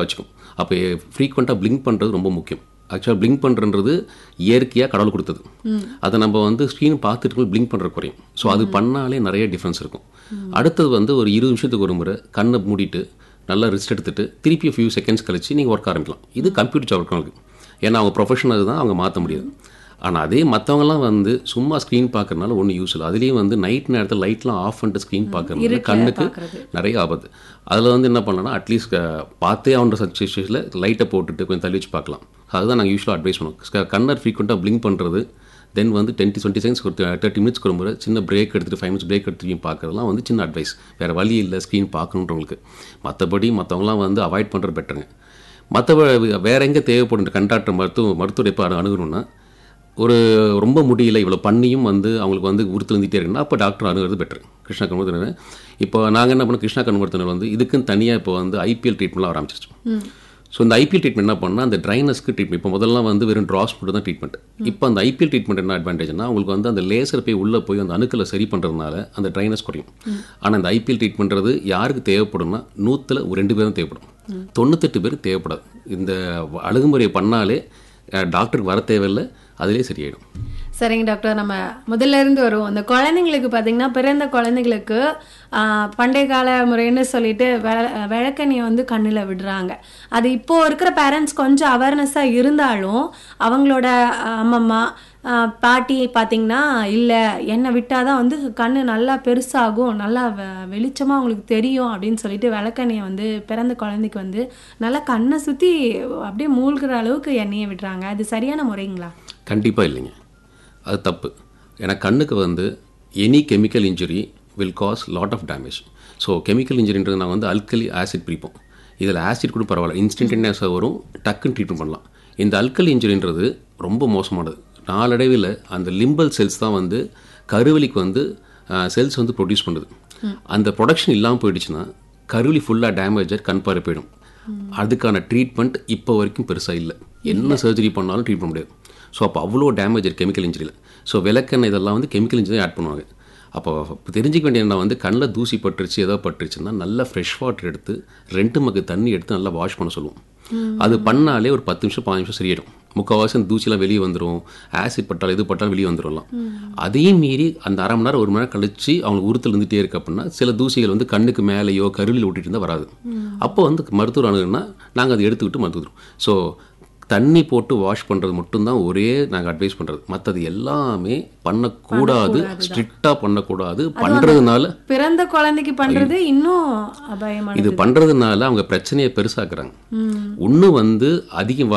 கரெக்டாக வச்சுக்கும் அப்போ ஃப்ரீக்வெண்ட்டாக பிளிங்க் பண்ணுறது ரொம்ப முக்கியம் ஆக்சுவலாக பிளிங்க் பண்ணுறது இயற்கையாக கடவுள் கொடுத்தது அதை நம்ம வந்து ஸ்க்ரீன் பார்த்துட்டு பிளிங்க் பண்ணுற குறையும் ஸோ அது பண்ணாலே நிறைய டிஃப்ரென்ஸ் இருக்கும் அடுத்தது வந்து ஒரு இருபது நிமிஷத்துக்கு ஒரு முறை கண்ணை மூடிட்டு நல்லா ரெஸ்ட் எடுத்துட்டு திருப்பி ஃபியூ செகண்ட்ஸ் கழிச்சு நீங்கள் ஒர்க் ஆரம்பிக்கலாம் இது கம்ப்யூட்டர் ஜாப் இருக்கவங்களுக்கு ஏன்னா அவங்க ப்ரொஃபஷனல் தான் அவங்க மாற்ற முடியாது ஆனால் அதே மற்றவங்கலாம் வந்து சும்மா ஸ்க்ரீன் பார்க்கறதுனால ஒன்றும் யூஸ் இல்லை அதுலேயும் வந்து நைட் நேரத்தில் லைட்லாம் ஆஃப் பண்ணிட்டு ஸ்க்ரீன் பார்க்கறதுனால கண்ணுக்கு நிறைய ஆபத்து அதில் வந்து என்ன பண்ணலாம்னா அட்லீஸ்ட் பார்த்தே ஆன்ற சுச்சுவேஷனில் லைட்டை போட்டுட்டு கொஞ்சம் தள்ளி வச்சு பார்க்கலாம் அதுதான் நாங்கள் யூஸ்வலாக அட்வைஸ் பண்ணுவோம் கண்ணர் ஃப்ரீக்வெண்ட்டாக பிளிங்க் பண்ணுறது தென் வந்து டென்ட்டி டுவெண்ட்டி செகண்ட்ஸ் ஒரு தேர்ட்டி மினிட்ஸ்க்கு ஒரு முறை சின்ன பிரேக் எடுத்துட்டு ஃபைவ் மினிட்ஸ் பிரேக் எடுத்துட்டு பார்க்கறதுலாம் வந்து சின்ன அட்வைஸ் வேறு வழி இல்லை ஸ்க்ரீன் பார்க்கணுன்றவங்களுக்கு மற்றபடி மற்றவங்களாம் வந்து அவாய்ட் பண்ணுறது பெட்டருங்க மற்ற வேற எங்கே தேவைப்படும் கண்டாக்டர் மருத்துவ மருத்துவரை இப்போ அணுகணும்னா ஒரு ரொம்ப முடியல இவ்வளோ பண்ணியும் வந்து அவங்களுக்கு வந்து உறுத்து வந்துட்டே இருக்குன்னா அப்போ டாக்டர் அணுகிறது பெட்டர் கிருஷ்ணா கண்மருத்துவர் இப்போ நாங்கள் என்ன பண்ணோம் கிருஷ்ணா கண்மருத்துவர் வந்து இதுக்குன்னு தனியாக இப்போ வந்து ஐபிஎல் ட்ரீட்மெண்ட்லாம் ஆரம்பிச்சிருச்சு ஸோ இந்த ஐபிஎல் ட்ரீட்மெண்ட் என்ன பண்ணால் அந்த ட்ரைனஸ்க்கு ட்ரீட்மெண்ட் இப்போ முதல்லாம் வந்து வெறும் ட்ராஸ் மட்டும் தான் ட்ரீட்மெண்ட் இப்போ அந்த ஐபிஎல் ட்ரீட்மெண்ட் என்ன அட்வான்டேஜ்னா உங்களுக்கு வந்து அந்த லேசர் போய் உள்ளே போய் அந்த அணுக்களை சரி பண்ணுறதுனால அந்த ட்ரைனஸ் குறையும் ஆனால் அந்த ஐபிஎல் ட்ரீட்மெண்ட்றது யாருக்கு தேவைப்படும்னா நூற்றில் ஒரு ரெண்டு பேரும் தேவைப்படும் தொண்ணூத்தெட்டு பேர் தேவைப்படாது இந்த அணுகுமுறையை பண்ணாலே டாக்டருக்கு வர தேவையில்லை அதிலே சரியாயிடும் சரிங்க டாக்டர் நம்ம முதல்ல இருந்து வருவோம் இந்த குழந்தைங்களுக்கு பார்த்தீங்கன்னா பிறந்த குழந்தைங்களுக்கு ஆஹ், பண்டைய கால முறைன்னு சொல்லிட்டு வெ- விளக்கெண்ணியை வந்து கண்ணில் விடுறாங்க அது இப்போ இருக்கிற பேரண்ட்ஸ் கொஞ்சம் அவேர்னஸாக இருந்தாலும் அவங்களோட ஆஹ், அம்மம்மா ஆஹ், பாட்டி பார்த்தீங்கன்னா இல்லை என்னை விட்டால் தான் வந்து கண்ணு நல்லா பெருசாகும் நல்லா வெ- வெளிச்சமா அவங்களுக்கு தெரியும் அப்படின்னு சொல்லிட்டு விளக்கெண்ணியை வந்து பிறந்த குழந்தைக்கு வந்து நல்லா கண்ணை சுற்றி அப்படியே மூழ்கிற அளவுக்கு எண்ணெயை விடுறாங்க அது சரியான முறைங்களா கண்டிப்பாக இல்லைங்க அது தப்பு ஏன்னா கண்ணுக்கு வந்து any chemical injury will cause lot of damage so chemical இன்ஜுரின்றது நாங்கள் வந்து அல்கலி ஆசிட் பிரிப்போம் இதில் ஆசிட் கூட பரவாயில்ல இன்ஸ்டன்டேனியஸாக வரும் டக்குன்னு ட்ரீட்மெண்ட் பண்ணலாம் இந்த அல்கலி இன்ஜுரின்றது ரொம்ப மோசமானது நாளடைவில் அந்த லிம்பல் செல்ஸ் தான் வந்து கருவலிக்கு வந்து செல்ஸ் வந்து ப்ரொடியூஸ் பண்ணுது அந்த ப்ரொடக்ஷன் இல்லாமல் போயிடுச்சுன்னா கருவலி ஃபுல்லாக டேமேஜர் கண் பார்வை போயிடும் அதுக்கான ட்ரீட்மெண்ட் இப்போ வரைக்கும் பெருசாக இல்லை என்ன சர்ஜரி பண்ணாலும் ட்ரீட் பண்ண முடியாது ஸோ அப்போ அவ்வளோ டேமேஜ் இருக்குது கெமிக்கல் இன்ஜுரியில் ஸோ விளக்கெண்ணெய் இதெல்லாம் வந்து கெமிக்கல் இன்ஜுரி ஆட் பண்ணுவாங்க அப்போ தெரிஞ்சுக்க வேண்டிய என்ன வந்து கண்ணில் தூசி பட்டுருச்சு ஏதோ பட்டுருச்சுன்னா நல்லா ஃப்ரெஷ் வாட்டர் எடுத்து ரெண்டு மக்கு தண்ணி எடுத்து நல்லா வாஷ் பண்ண சொல்லுவோம் அது பண்ணாலே ஒரு பத்து நிமிஷம் பாஞ்சு நிமிஷம் சரியிடும் முக்கால்வாசி அந்த தூசிலாம் வெளியே வந்துடும் ஆசிட் பட்டாலும் எது பட்டாலும் வெளியே வந்துடலாம் அதையும் மீறி அந்த அரை மணி நேரம் ஒரு மணி நேரம் கழிச்சு அவங்களுக்கு உறுத்தல் இருந்துகிட்டே இருக்கு அப்படின்னா சில தூசிகள் வந்து கண்ணுக்கு மேலேயோ கருவிலில் விட்டுட்டு இருந்தால் வராது அப்போ வந்து மருத்துவர் அணுகுனா நாங்கள் அதை எடுத்துக்கிட்டு மருத்துவம் ஸோ தண்ணி போட்டு வாஷ் பண்ணுறது மட்டும்தான் ஒரே நாங்கள் அட்வைஸ் பண்ணுறது மற்றது எல்லாமே பண்ணக்கூடாது ஸ்ட்ரிக்டாக பண்ணக்கூடாது பண்ணுறதுனால பிறந்த குழந்தைக்கு பண்றது இன்னும் அபாயமான இது பண்ணுறதுனால அவங்க பிரச்சனையை பெருசாக்குறாங்க இன்னும் வந்து அதிகம்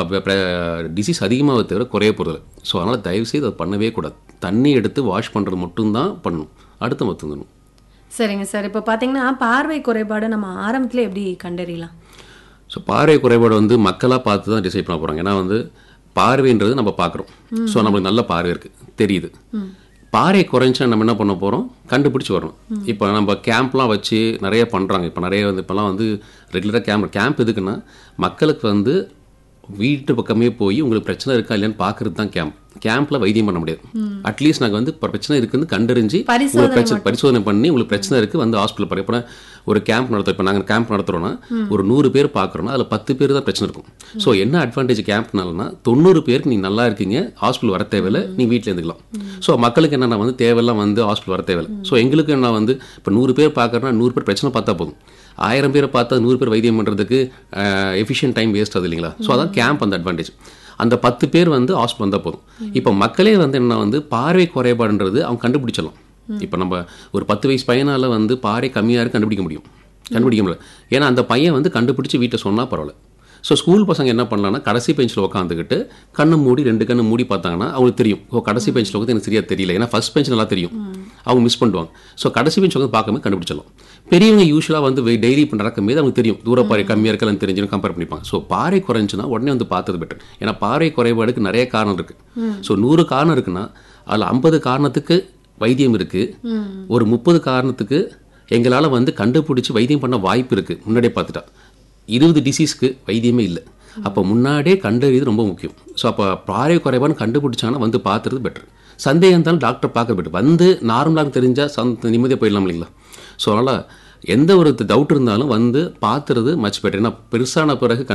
டிசீஸ் அதிகமாக தவிர குறைய போகிறது ஸோ அதனால் தயவுசெய்து அதை பண்ணவே கூடாது தண்ணி எடுத்து வாஷ் பண்ணுறது மட்டும்தான் பண்ணணும் அடுத்து மற்றணும் சரிங்க சார் இப்போ பார்த்தீங்கன்னா பார்வை குறைபாடு நம்ம ஆரம்பத்துல எப்படி கண்டறியலாம் ஸோ பார்வை குறைபாடு வந்து மக்களாக பார்த்து தான் டிசைட் பண்ண போகிறாங்க ஏன்னா வந்து பார்வைன்றது நம்ம பார்க்குறோம் ஸோ நம்மளுக்கு நல்ல பார்வை இருக்குது தெரியுது பார்வை குறைஞ்சா நம்ம என்ன பண்ண போகிறோம் கண்டுபிடிச்சி வரணும் இப்போ நம்ம கேம்ப்லாம் வச்சு நிறைய பண்ணுறாங்க இப்போ நிறைய வந்து இப்போலாம் வந்து ரெகுலராக கேம்ப் கேம்ப் எதுக்குன்னா மக்களுக்கு வந்து வீட்டு பக்கமே போய் உங்களுக்கு பிரச்சனை இருக்கா இல்லையான்னு பார்க்கறது தான் கேம்ப் கேம்ப்ல வைத்தியம் பண்ண முடியாது அட்லீஸ்ட் நாங்கள் வந்து இப்ப பிரச்சனை இருக்குன்னு கண்டறிஞ்சு உங்களுக்கு பிரச்சனை பரிசோதனை பண்ணி உங்களுக்கு பிரச்சனை இருக்கு வந்து ஹாஸ்பிட்டல் போகிற இப்போ ஒரு கேம்ப் நடத்துறோம் இப்போ நாங்கள் கேம்ப் நடத்துறோம்னா ஒரு நூறு பேர் பார்க்குறோம்னா அதில் பத்து பேர் தான் பிரச்சனை இருக்கும் ஸோ என்ன அட்வான்டேஜ் கேம்ப்னாலனா தொண்ணூறு பேருக்கு நீ நல்லா இருக்கீங்க ஹாஸ்பிட்டல் வர தேவையில்லை நீ வீட்டில் இருந்துக்கலாம் ஸோ மக்களுக்கு என்னென்ன வந்து தேவையெல்லாம் வந்து ஹாஸ்பிட்டல் வர தேவையில்லை ஸோ எங்களுக்கு என்ன வந்து இப்போ நூறு பேர் பார்க்குறோன்னா நூறு பேர் பிரச்சனை பார்த்தா போதும் ஆயிரம் பேரை பார்த்தா நூறு பேர் வைத்தியம் பண்ணுறதுக்கு எஃபிஷியன்ட் டைம் வேஸ்ட் ஆகுது இல்லைங்களா ஸோ அதான் கேம்ப் அந்த அட்வான்டேஜ் அந்த பத்து பேர் வந்து ஹாஸ்பிட்டல் வந்தால் போதும் இப்போ மக்களே வந்து என்ன வந்து பார்வை குறைபாடுன்றது அவங்க கண்டுபிடிச்சிடலாம் இப்போ நம்ம ஒரு பத்து வயசு பையனால் வந்து பார்வை கம்மியாக இருக்கு கண்டுபிடிக்க முடியும் கண்டுபிடிக்க முடியல ஏன்னா அந்த பையன் வந்து கண்டுபிடிச்சி வீட்டை சொன்னால் பரவாயில்ல ஸோ ஸ்கூல் பசங்க என்ன பண்ணலாம்னா கடைசி பெஞ்சில் உட்காந்துக்கிட்டு கண்ணு மூடி ரெண்டு கண்ணு மூடி பார்த்தாங்கன்னா அவங்களுக்கு தெரியும் ஓ கடைசி பெஞ்சில் உட்காந்து எனக்கு சரியாக தெரியல ஏன்னா ஃபர்ஸ்ட் பெஞ்ச் நல்லா தெரியும் அவங்க மிஸ் பண்ணுவாங்க ஸோ கடைசி பெஞ்ச் உட்காந்து பார்க்காம கண்டுபிடிச்சிடலாம் பெரியவங்க யூஸ்வலாக வந்து டெய்லி இப்போ நடக்கும்போது அவங்களுக்கு தெரியும் தூர பாறை கம்மியாக இருக்கலன்னு தெரிஞ்சுன்னு கம்பேர் பண்ணிப்பாங்க ஸோ பாறை குறைஞ்சுன்னா உடனே வந்து பார்த்தது பெட்டர் ஏன்னா பாறை குறைபாடுக்கு நிறைய காரணம் இருக்குது ஸோ நூறு காரணம் இருக்குன்னா அதில் ஐம்பது காரணத்துக்கு வைத்தியம் இருக்குது ஒரு முப்பது காரணத்துக்கு எங்களால் வந்து கண்டுபிடிச்சி வைத்தியம் பண்ண வாய்ப்பு இருக்குது முன்னாடியே பார்த்துட்டா இருபது டிசீஸ்க்கு வைத்தியமே இல்லை அப்போ முன்னாடியே கண்டறியது ரொம்ப முக்கியம் ஸோ அப்போ பாறை குறைபான்னு கண்டுபிடிச்சாங்கன்னா வந்து பார்த்துறது பெட்டர் சந்தேகம் இருந்தாலும் டாக்டர் பார்க்க பெட்டர் வந்து நார்மலாக தெரிஞ்சால் சந்த நிம்மதியாக போயிடலாம் இல்லைங்களா ஸோ அதனால் எந்த ஒரு டவுட் இருந்தாலும் வந்து பார்த்துறது மச் பெட்டர் ஏன்னா பெருசான பிறகு